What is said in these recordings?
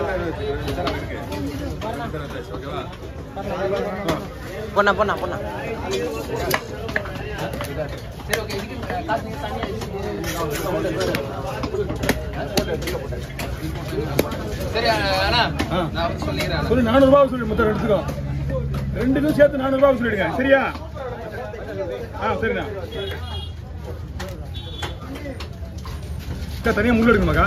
பொண்ணா பொண்ணா பொண்ணா சரி அண்ணா நான் வந்து சொல்லிடுறேன் சொல்லு நானூறுபா சொல்லி மொத்தம் எடுத்துக்கோ ரெண்டுக்கும் சேர்த்து நானூறுபா சொல்லிடுங்க சரியா ஆ சரிண்ணா அக்கா தனியாக முள் எடுக்கணுமாக்கா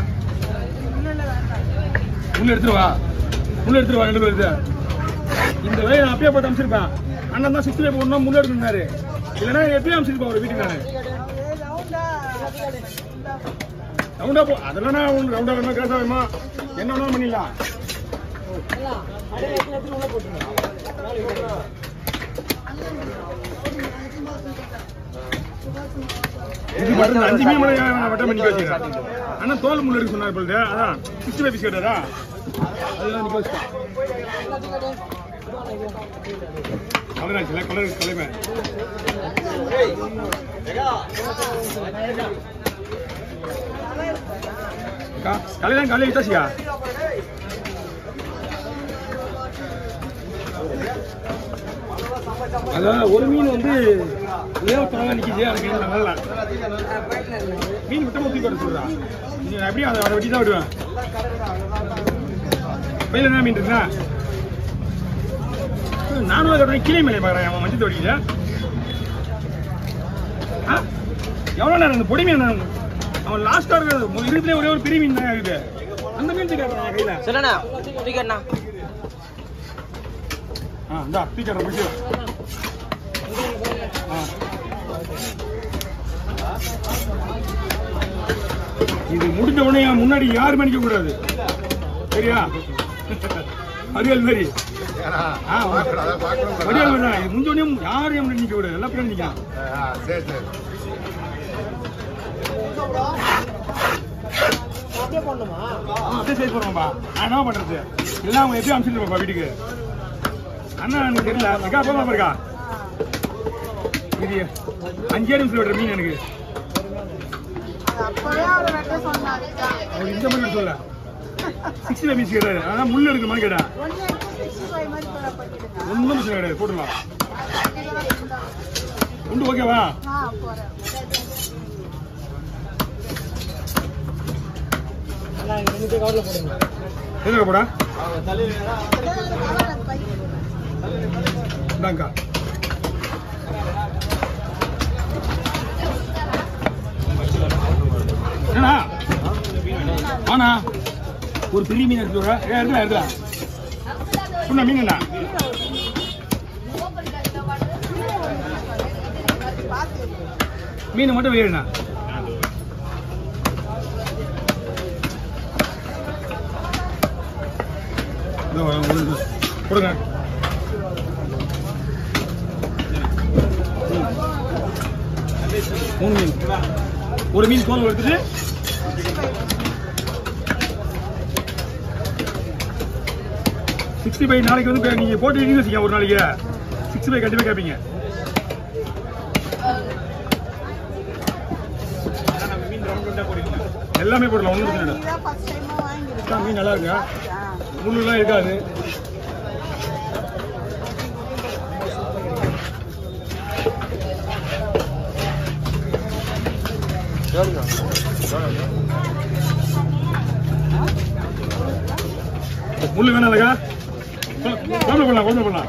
முள் எடுத்துட்டு வா முள் எடுத்துட்டு வா ரெண்டு பேர் எடுத்து இந்த வேலையை நான் அப்பயே போட்டு அமைச்சிருப்பேன் அண்ணன் தான் சிக்ஸ்டி போடணும் முள் எடுக்கணும்னாரு இல்லைன்னா எப்பயும் அமைச்சிருப்பேன் ஒரு வீட்டுக்கு நான் ரவுண்டா போ அதெல்லாம் நான் ஒன்று ரவுண்டா வேணுமா கிராஸா வேணுமா என்ன வேணாலும் பண்ணிடலாம் இது மட்டும் தான். அஞ்சு மீன் மட்டும் நான் வட்டம் பண்ணி வச்சுக்கிறேன் அண்ணா தோல் முள் எடுக்க சொன்னார் பொழுது அதான் சிக்ஸ்டி ஃபைவ் பீஸ் கேட்டாரா அதெல்லாம் நிக்க வச்சுட்டான் கலர் ஆச்சுல கலர் கலைமை கலைதான் காலையில் விட்டாச்சியா அதான் ஒரு மீன் வந்து உயரத்தனமா நிக்குது அதுக்கு என்ன நல்லா மீன் விட்ட ஊற்றி போட சொல்றா நீ அப்படியே அதை அதை வெட்டி தான் விடுவேன் பையில என்ன மீன் இருக்குண்ணா நானும் கட்டுறேன் கிளை மேலே பார்க்குறேன் அவன் மஞ்சள் தொடிக்கல ஆ எவ்வளோ நேரம் அந்த பொடி மீன் அவன் லாஸ்ட்டாக இருக்கிறது இருக்கிறதுலே ஒரே ஒரு பெரிய மீன் தான் இருக்குது அந்த மீன் கேட்குறேன் கையில் சொல்லுண்ணா டிக்கெட்ண்ணா ஆ இந்தா ஸ்பீக்கர் முடிச்சு ஆ இது முடிஞ்ச உடனே என் முன்னாடி யாருமே நிக்க கூடாது சரியா அரியல் மாதிரி ஆ, வடிவேல் மாதிரி தான். இது முடிஞ்ச உடனே யாரும் என் முன்னாடி நிக்க கூடாது எல்லா பேரும் நிக்கலாம் ஆ, அப்படியே சைஸ் பண்ணுவோம்பா நான் என்ன பண்றது எல்லாம் அவங்க எப்படி அனுப்பிச்சிட்டு இருப்பா வீட்டுக்கு அண்ணா எனக்கு தெரியல அக்கா போமா இருக்கா இது அஞ்சே நிமிஷம் விடுற மீன் எனக்கு அவர் இந்த மாதிரி சொல்ல சிக்ஸ்டி ஃபைவ் பீஸ் கேட்டாரு அதான் முள் எடுக்குமான்னு கேட்டேன் ஒன்றும் பிரச்சனை கிடையாது போட்டுடலாம் உண்டு ஓகேவா எதுக்கு போடா இந்தாங்கக்கா என்னண்ணா ஆனா ஒரு பெரிய மீன் எடுத்து வர ஏ எடுக்கலாம் எடுக்கலாம் சொன்ன மீன் என்ன மீன் மட்டும் வேணுண்ணா இதோ ஒரு இது. கொடுங்க மூணு மீன் ஒரு மீன் தோல் எடுத்துட்டு சிக்ஸ்டி ஃபைவ் நாளைக்கு வந்து இப்ப நீங்க போட்டு வச்சுக்க ஒரு நாளைக்கு சிக்ஸ்டி ஃபைவ் கண்டிப்பா கேட்பீங்க எல்லாமே போடலாம் ஒன்றும் பிரச்சனை இல்லை அக்கா, மீன் நல்லா இருக்கா முள்ளுலாம் இருக்காது முள்ளு வேணாம் இல்லைக்கா குழம்பு பண்ணலாம் குழம்பு பண்ணலாம்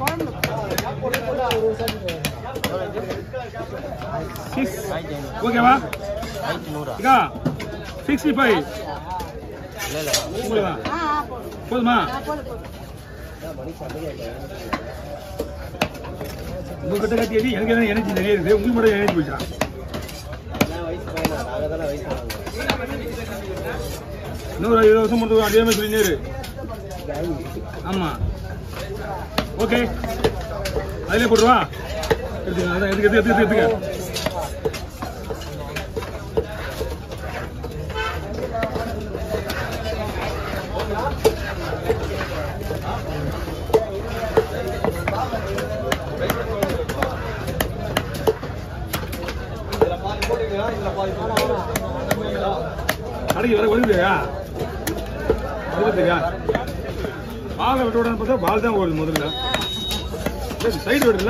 சிக்ஸ் ஓகேவா ஆயிரத்தி நூறா அக்கா சிக்ஸ்டி ஃபைவ் இல்லை இல்லை உங்களுக்கு தான் போதுமா உங்ககிட்ட கட்டி அடி எனக்கு என்ன எனர்ஜி நிறைய இருக்குது உங்களுக்கு மட்டும் எனர்ஜி போயிடுச்சா இன்னொரு இருபது வருஷம் மட்டும் அதே மாதிரி சொல்லினே இரு ஆமா ஓகே அதிலே போட்டுருவா எடுத்துக்க அதான் எடுத்துக்க எடுத்துக்க எடுத்துக்க எடுத்துக்க கடைக்கு வர வருதுயா இருபத்துக்கா பாலை விட்டு விடான்னு பார்த்தா பால் தான் ஓடுது முதல்ல சைடு விடுதுல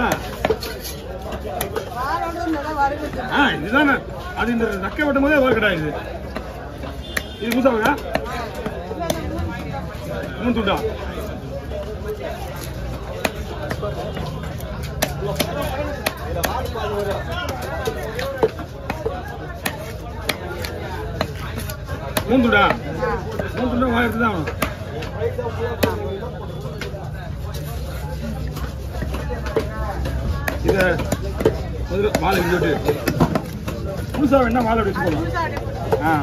ஆ இதுதானே அது இந்த நக்கை வெட்டும் போதே வால் கிடையாது இது மூசாவுக்கா மூணு துண்டா மூணு துண்டா மூணு துண்டா வாங்கிட்டு தான் ஆகணும் இதை முதல்ல மாலை விட்டு புதுசாக வேணா மாலை வச்சு போகலாம் ஆ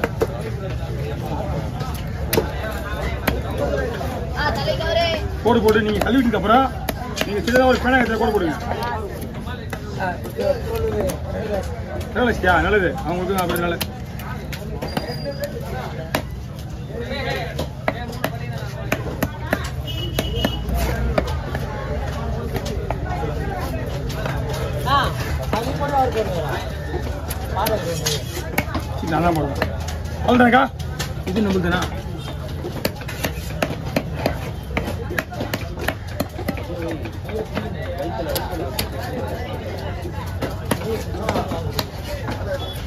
போடு போட்டு நீங்கள் கழுவிட்டுக்கு அப்புறம் நீங்கள் சின்னதாக ஒரு பேனா எடுத்து கூட போடுங்க நல்லச்சியா நல்லது அவங்களுக்கு அப்படி நல்லது சரி, நான் தான் போடுவேன் அவ்வளோதானக்கா இது நம்மளுக்கு தானா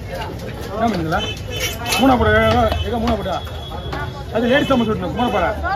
என்ன பண்ணுங்களா மூணா போட ஏகா மூணா போட்டா அது லேடிஸ் சம்மந்தம் மூணா போட